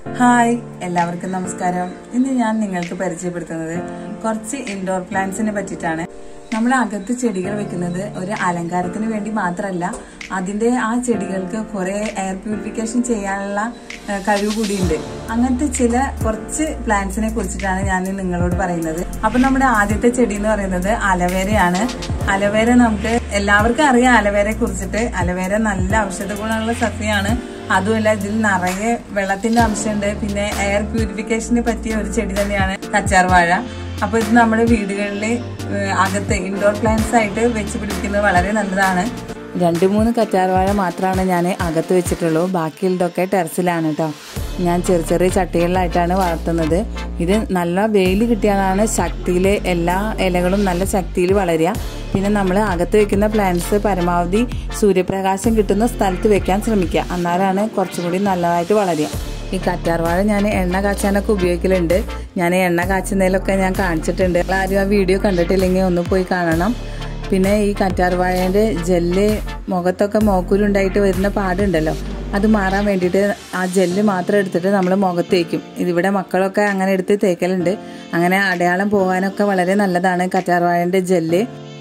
hi എല്ലാവർക്കും നമസ്കാരം ഇന്ന് ഞാൻ നിങ്ങൾക്ക് പരിചയപ്പെടുത്തുന്നത് കുറച്ച് ഇൻഡോർ പ്ലാന്റ്സിനെ പറ്റിയിട്ടാണ് നമ്മൾ അകത്ത് ചെടികൾ വെക്കുന്നത് ഒരു അലങ്കാരത്തിന് വേണ്ടി മാത്രമല്ല അതിന്റെ ആ ചെടികൾക്ക് കുറെ എയർ പ്യൂരിഫിക്കേഷൻ ചെയ്യാനുള്ള ഏഹ്, കഴിവ് കൂടിയുണ്ട് അങ്ങനത്തെ ചില കുറച്ച് പ്ലാന്റ്സിനെ കുറിച്ചിട്ടാണ് ഞാൻ ഇന്ന് നിങ്ങളോട് പറയുന്നത് അപ്പൊ നമ്മുടെ ആദ്യത്തെ ചെടി എന്ന് പറയുന്നത് അലവേരയാണ് അലവേര നമുക്ക് എല്ലാവർക്കും അറിയാം അലവേരയെ കുറിച്ചിട്ട് അലവേര നല്ല ഔഷധ ഗുണമുള്ള സസ്യമാണ് അതുമല്ല ഇതിൽ നിറയെ വെള്ളത്തിന്റെ അംശമുണ്ട് പിന്നെ എയർ പ്യൂരിഫിക്കേഷന് പറ്റിയ ഒരു ചെടി തന്നെയാണ് കച്ചാർ വാഴ അപ്പൊ ഇത് നമ്മുടെ വീടുകളിൽ അകത്ത് ഇൻഡോർ പ്ലാന്റ്സ് ആയിട്ട് വെച്ച് പിടിപ്പിക്കുന്നത് വളരെ നല്ലതാണ് രണ്ട് മൂന്ന് കറ്റാർ വാഴ മാത്രമാണ് ഞാൻ അകത്ത് വെച്ചിട്ടുള്ളൂ ബാക്കിയുള്ളതൊക്കെ ടെറസിലാണ് കേട്ടോ ഞാൻ ചെറിയ ചെറിയ ചട്ടികളിലായിട്ടാണ് വളർത്തുന്നത് ഇത് നല്ല വെയിൽ കിട്ടിയാലാണ് ശക്തിയിൽ എല്ലാ ഇലകളും നല്ല ശക്തിയിൽ വളരുക പിന്നെ നമ്മൾ അകത്ത് വെക്കുന്ന പ്ലാന്റ്സ് പരമാവധി സൂര്യപ്രകാശം കിട്ടുന്ന സ്ഥലത്ത് വെക്കാൻ ശ്രമിക്കുക എന്നാലാണ് കുറച്ചും കൂടി നല്ലതായിട്ട് വളരുക ഈ കറ്റാർവാഴ ഞാൻ എണ്ണ കാച്ചാനൊക്കെ ഉപയോഗിക്കലുണ്ട് ഞാൻ എണ്ണ കാച്ചുന്നതിലൊക്കെ ഞാൻ കാണിച്ചിട്ടുണ്ട് ആരും ആ വീഡിയോ കണ്ടിട്ടില്ലെങ്കിൽ ഒന്ന് പോയി കാണണം പിന്നെ ഈ കറ്റാർവാഴേൻ്റെ ജെല്ല് മുഖത്തൊക്കെ മോക്കൂരുണ്ടായിട്ട് വരുന്ന പാടുണ്ടല്ലോ അത് മാറാൻ വേണ്ടിയിട്ട് ആ ജെല്ല് മാത്രം എടുത്തിട്ട് നമ്മൾ മുഖത്ത് തേക്കും ഇതിവിടെ മക്കളൊക്കെ അങ്ങനെ എടുത്ത് തേക്കലുണ്ട് അങ്ങനെ അടയാളം പോകാനൊക്കെ വളരെ നല്ലതാണ് കറ്റാർവാഴൻ്റെ ജെല്ല്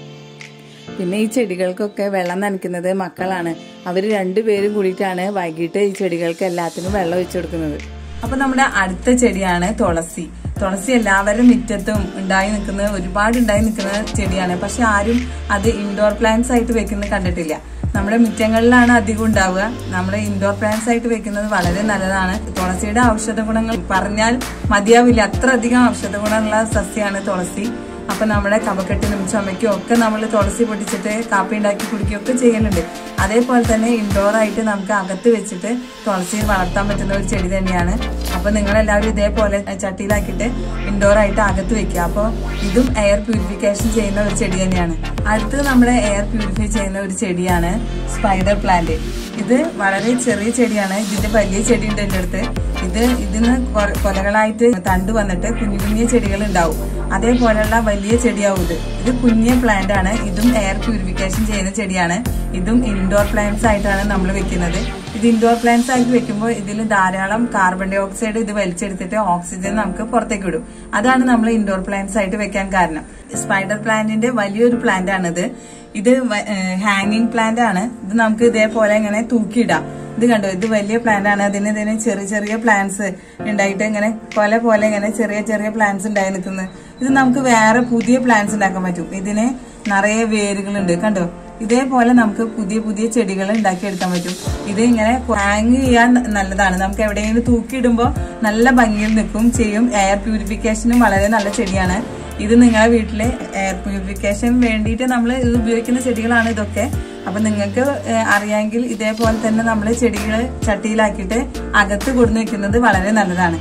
പിന്നെ ഈ ചെടികൾക്കൊക്കെ വെള്ളം നനയ്ക്കുന്നത് മക്കളാണ് അവർ രണ്ടുപേരും കൂടിയിട്ടാണ് വൈകിട്ട് ഈ ചെടികൾക്ക് എല്ലാത്തിനും വെള്ളം ഒഴിച്ചു കൊടുക്കുന്നത് അപ്പൊ നമ്മുടെ അടുത്ത ചെടിയാണ് തുളസി തുളസി എല്ലാവരും മുറ്റത്തും ഉണ്ടായി നിൽക്കുന്ന ഒരുപാട് ഉണ്ടായി നിൽക്കുന്ന ചെടിയാണ് പക്ഷെ ആരും അത് ഇൻഡോർ പ്ലാന്റ്സ് ആയിട്ട് വെക്കുന്നത് കണ്ടിട്ടില്ല നമ്മുടെ മുറ്റങ്ങളിലാണ് അധികം ഉണ്ടാവുക നമ്മുടെ ഇൻഡോർ പ്ലാന്റ്സ് ആയിട്ട് വെക്കുന്നത് വളരെ നല്ലതാണ് തുളസിയുടെ ഔഷധ ഗുണങ്ങൾ പറഞ്ഞാൽ മതിയാവില്ല അത്ര അധികം ഔഷധ ഗുണമുള്ള സസ്യമാണ് തുളസി അപ്പൊ നമ്മുടെ കഫക്കെട്ടിനും ചുമയ്ക്കും ഒക്കെ നമ്മൾ തുളസി പൊട്ടിച്ചിട്ട് കാപ്പി ഉണ്ടാക്കി കുടിക്കുകയൊക്കെ ചെയ്യലുണ്ട് അതേപോലെ തന്നെ ഇൻഡോർ ആയിട്ട് നമുക്ക് അകത്ത് വെച്ചിട്ട് തുളസി വളർത്താൻ പറ്റുന്ന ഒരു ചെടി തന്നെയാണ് അപ്പൊ നിങ്ങൾ എല്ലാവരും ഇതേപോലെ ചട്ടിയിലാക്കിയിട്ട് ഇൻഡോർ ആയിട്ട് അകത്ത് വെക്കുക അപ്പോൾ ഇതും എയർ പ്യൂരിഫിക്കേഷൻ ചെയ്യുന്ന ഒരു ചെടി തന്നെയാണ് അടുത്തത് നമ്മുടെ എയർ പ്യൂരിഫൈ ചെയ്യുന്ന ഒരു ചെടിയാണ് സ്പൈഡർ പ്ലാന്റ് ഇത് വളരെ ചെറിയ ചെടിയാണ് ഇതിന്റെ വലിയ ചെടി ഉണ്ട് എൻ്റെ അടുത്ത് ഇത് ഇതിന് കൊ- കൊലകളായിട്ട് തണ്ട് വന്നിട്ട് കുഞ്ഞു കുഞ്ഞു ചെടികൾ ഉണ്ടാവും അതേപോലെയുള്ള വലിയ ചെടിയാവും ഇത് ഇത് കുഞ്ഞ പ്ലാന്റ് ആണ് ഇതും എയർ പ്യൂരിഫിക്കേഷൻ ചെയ്യുന്ന ചെടിയാണ് ഇതും ഇൻഡോർ പ്ലാന്റ്സ് ആയിട്ടാണ് നമ്മൾ വെക്കുന്നത് ഇത് ഇൻഡോർ പ്ലാന്റ്സ് ആയിട്ട് വെക്കുമ്പോൾ ഇതിൽ ധാരാളം കാർബൺ ഡൈ ഓക്സൈഡ് ഇത് വലിച്ചെടുത്തിട്ട് ഓക്സിജൻ നമുക്ക് പുറത്തേക്ക് വിടും അതാണ് നമ്മൾ ഇൻഡോർ പ്ലാന്റ്സ് ആയിട്ട് വെക്കാൻ കാരണം സ്പൈഡർ പ്ലാന്റിന്റെ വലിയൊരു പ്ലാന്റ് ആണിത് ഇത് ഹാങ്ങിങ് പ്ലാന്റ് ആണ് ഇത് നമുക്ക് ഇതേപോലെ ഇങ്ങനെ തൂക്കിയിടാം ഇത് കണ്ടോ ഇത് വലിയ പ്ലാന്റ് ആണ് അതിന് ഇതിന് ചെറിയ ചെറിയ പ്ലാന്റ്സ് ഉണ്ടായിട്ട് ഇങ്ങനെ കൊല പോലെ ഇങ്ങനെ ചെറിയ ചെറിയ പ്ലാന്റ്സ് ഉണ്ടായി നിൽക്കുന്നത് ഇത് നമുക്ക് വേറെ പുതിയ പ്ലാന്റ്സ് ഉണ്ടാക്കാൻ പറ്റും ഇതിന് നിറയെ വേരുകളുണ്ട് കണ്ടോ ഇതേപോലെ നമുക്ക് പുതിയ പുതിയ ചെടികൾ ഉണ്ടാക്കിയെടുക്കാൻ പറ്റും ഇത് ഇങ്ങനെ ഹാങ് ചെയ്യാൻ നല്ലതാണ് നമുക്ക് എവിടെയെങ്കിലും തൂക്കിയിടുമ്പോൾ നല്ല ഭംഗിയിൽ നിൽക്കും ചെയ്യും എയർ പ്യൂരിഫിക്കേഷനും വളരെ നല്ല ചെടിയാണ് ഇത് നിങ്ങളുടെ വീട്ടില് എയർ പ്യൂരിഫിക്കേഷൻ വേണ്ടിയിട്ട് നമ്മൾ ഇത് ഉപയോഗിക്കുന്ന ചെടികളാണ് ഇതൊക്കെ അപ്പൊ നിങ്ങൾക്ക് ഏഹ്, അറിയാമെങ്കിൽ ഇതേപോലെ തന്നെ നമ്മൾ ചെടികൾ ചട്ടിയിലാക്കിയിട്ട് അകത്ത് കൊടുന്നു വെക്കുന്നത് വളരെ നല്ലതാണ്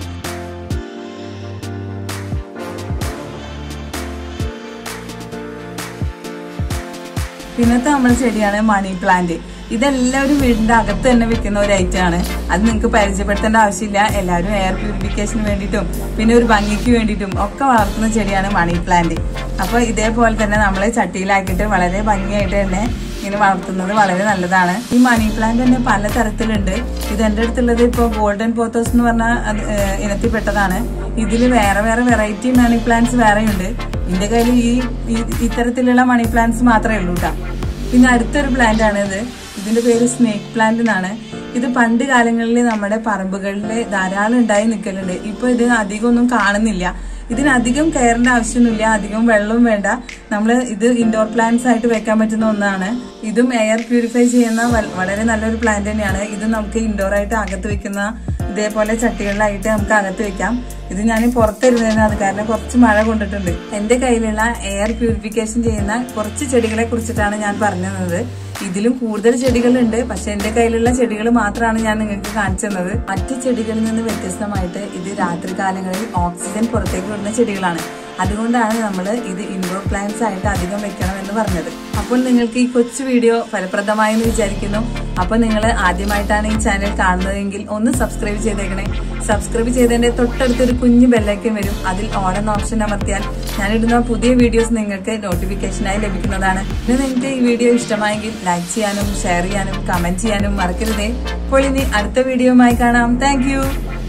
പിന്നത്തെ നമ്മുടെ ചെടിയാണ് മണി പ്ലാന്റ് ഇതെല്ലാവരും വീടിന്റെ അകത്ത് തന്നെ വെക്കുന്ന ഒരു ഐറ്റം ആണ് അത് നിങ്ങൾക്ക് പരിചയപ്പെടുത്തേണ്ട ആവശ്യമില്ല എല്ലാവരും എയർ പ്യൂരിഫിക്കേഷന് വേണ്ടിയിട്ടും പിന്നെ ഒരു ഭംഗിക്ക് വേണ്ടിയിട്ടും ഒക്കെ വളർത്തുന്ന ചെടിയാണ് മണി പ്ലാന്റ് അപ്പൊ ഇതേപോലെ തന്നെ നമ്മൾ ചട്ടിയിലാക്കിയിട്ട് വളരെ ഭംഗിയായിട്ട് തന്നെ ഇങ്ങനെ വളർത്തുന്നത് വളരെ നല്ലതാണ് ഈ മണി പ്ലാന്റ് തന്നെ പല തരത്തിലുണ്ട് ഇത് എന്റെ അടുത്തുള്ളത് ഇപ്പോൾ ഗോൾഡൻ പോത്തോസ് എന്ന് പറഞ്ഞ അത്, ഏഹ്, ഇനത്തിൽപ്പെട്ടതാണ് ഇതിൽ വേറെ വേറെ വെറൈറ്റി മണി പ്ലാന്റ്സ് വേറെയുണ്ട് എന്റെ കയ്യിൽ ഈ ഈ- ഇത്തരത്തിലുള്ള മണി പ്ലാന്റ്സ് മാത്രമേ ഉള്ളൂ കേട്ടോ പിന്നെ അടുത്തൊരു പ്ലാന്റ് ആണ് ഇത് ഇതിന്റെ പേര് സ്നേക്ക് പ്ലാന്റ് എന്നാണ് ഇത് പണ്ട് കാലങ്ങളിൽ നമ്മുടെ പറമ്പുകളിൽ ധാരാളം ഉണ്ടായി നിൽക്കലുണ്ട് ഇപ്പൊ ഇത് അധികം ഒന്നും കാണുന്നില്ല ഇതിനധികം കെയറിന്റെ ആവശ്യമൊന്നുമില്ല അധികം വെള്ളവും വേണ്ട നമ്മൾ ഇത് ഇൻഡോർ പ്ലാന്റ്സ് ആയിട്ട് വെക്കാൻ പറ്റുന്ന ഒന്നാണ് ഇതും എയർ പ്യൂരിഫൈ ചെയ്യുന്ന വൽ- വളരെ നല്ലൊരു പ്ലാന്റ് തന്നെയാണ് ഇത് നമുക്ക് ഇൻഡോർ ആയിട്ട് അകത്ത് വെക്കുന്ന ഇതേപോലെ ചട്ടികളിലായിട്ട് നമുക്ക് അകത്ത് വെക്കാം ഇത് ഞാൻ പുറത്തിരുന്നതിന് അത് കാരണം കുറച്ച് മഴ കൊണ്ടിട്ടുണ്ട് എന്റെ കയ്യിലുള്ള എയർ പ്യൂരിഫിക്കേഷൻ ചെയ്യുന്ന കുറച്ച് ചെടികളെ കുറിച്ചിട്ടാണ് ഞാൻ പറഞ്ഞു തന്നത് ഇതിലും കൂടുതൽ ചെടികളുണ്ട് പക്ഷെ എന്റെ കയ്യിലുള്ള ചെടികൾ മാത്രമാണ് ഞാൻ നിങ്ങൾക്ക് കാണിച്ചു തന്നത് മറ്റു ചെടികളിൽ നിന്ന് വ്യത്യസ്തമായിട്ട് ഇത് രാത്രി കാലങ്ങളിൽ ഓക്സിജൻ പുറത്തേക്ക് വിടുന്ന ചെടികളാണ് അതുകൊണ്ടാണ് നമ്മൾ ഇത് ഇൻഡോർ പ്ലാന്റ്സ് ആയിട്ട് അധികം വെക്കണം എന്ന് പറഞ്ഞത് അപ്പോൾ നിങ്ങൾക്ക് ഈ കൊച്ചു വീഡിയോ ഫലപ്രദമായി എന്ന് വിചാരിക്കുന്നു അപ്പോൾ നിങ്ങൾ ആദ്യമായിട്ടാണ് ഈ ചാനൽ കാണുന്നതെങ്കിൽ ഒന്ന് സബ്സ്ക്രൈബ് ചെയ്തേക്കണേ സബ്സ്ക്രൈബ് ചെയ്തതിന്റെ തൊട്ടടുത്തൊരു കുഞ്ഞു ബെല്ലൈക്കൻ വരും അതിൽ ഓൺ എന്ന ഓപ്ഷൻ അമർത്തിയാൽ ഞാനിടുന്ന പുതിയ വീഡിയോസ് നിങ്ങൾക്ക് നോട്ടിഫിക്കേഷനായി ലഭിക്കുന്നതാണ് പിന്നെ നിങ്ങൾക്ക് ഈ വീഡിയോ ഇഷ്ടമായെങ്കിൽ ലൈക്ക് ചെയ്യാനും ഷെയർ ചെയ്യാനും കമന്റ് ചെയ്യാനും മറക്കരുതേ അപ്പോൾ ഇനി അടുത്ത വീഡിയോയുമായി കാണാം താങ്ക്